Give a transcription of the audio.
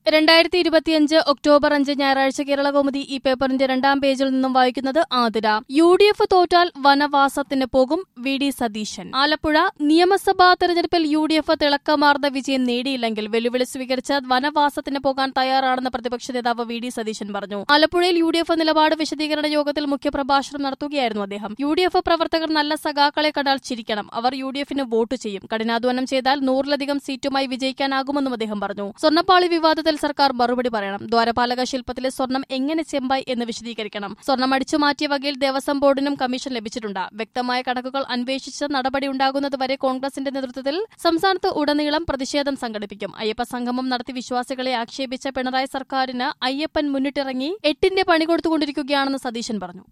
രണ്ടായിരത്തി ഇരുപത്തിയഞ്ച് ഒക്ടോബർ അഞ്ച് ഞായറാഴ്ച കേരള കൗമുദി ഈ പേപ്പറിന്റെ രണ്ടാം പേജിൽ നിന്നും വായിക്കുന്നത് ആതിര യു ഡി എഫ് തോറ്റാൽ വനവാസത്തിന് പോകും വി ഡി സതീശൻ ആലപ്പുഴ നിയമസഭാ തെരഞ്ഞെടുപ്പിൽ യു ഡി എഫ് തിളക്കമാർന്ന വിജയം നേടിയില്ലെങ്കിൽ വെല്ലുവിളി സ്വീകരിച്ച് വനവാസത്തിന് പോകാൻ തയ്യാറാണെന്ന് പ്രതിപക്ഷ നേതാവ് വി ഡി സതീശൻ പറഞ്ഞു ആലപ്പുഴയിൽ യു ഡി എഫ് നിലപാട് വിശദീകരണ യോഗത്തിൽ മുഖ്യപ്രഭാഷണം നടത്തുകയായിരുന്നു അദ്ദേഹം യു ഡി എഫ് പ്രവർത്തകർ നല്ല സഖാക്കളെ കണ്ടാൽ ചിരിക്കണം അവർ യു ഡി എഫിന് വോട്ട് ചെയ്യും കഠിനാധ്വാനം ചെയ്താൽ നൂറിലധികം സീറ്റുമായി വിജയിക്കാനാകുമെന്നും അദ്ദേഹം പറഞ്ഞു സ്വർണ്ണപ്പാളി വിവാദത്തിൽ സർക്കാർ മറുപടി പറയണം ദ്വാരപാലക ശില്പത്തിലെ സ്വർണം എങ്ങനെ ചെമ്പായി എന്ന് വിശദീകരിക്കണം സ്വർണം അടിച്ചു മാറ്റിയ വകയിൽ ദേവസ്വം ബോർഡിനും കമ്മീഷൻ ലഭിച്ചിട്ടുണ്ട് വ്യക്തമായ കണക്കുകൾ അന്വേഷിച്ച് നടപടി ഉണ്ടാകുന്നതുവരെ കോൺഗ്രസിന്റെ നേതൃത്വത്തിൽ സംസ്ഥാനത്ത് ഉടനീളം പ്രതിഷേധം സംഘടിപ്പിക്കും അയ്യപ്പ സംഗമം നടത്തി വിശ്വാസികളെ ആക്ഷേപിച്ച പിണറായി സർക്കാരിന് അയ്യപ്പൻ മുന്നിട്ടിറങ്ങി എട്ടിന്റെ പണി കൊടുത്തുകൊണ്ടിരിക്കുകയാണെന്ന് സതീശൻ പറഞ്ഞു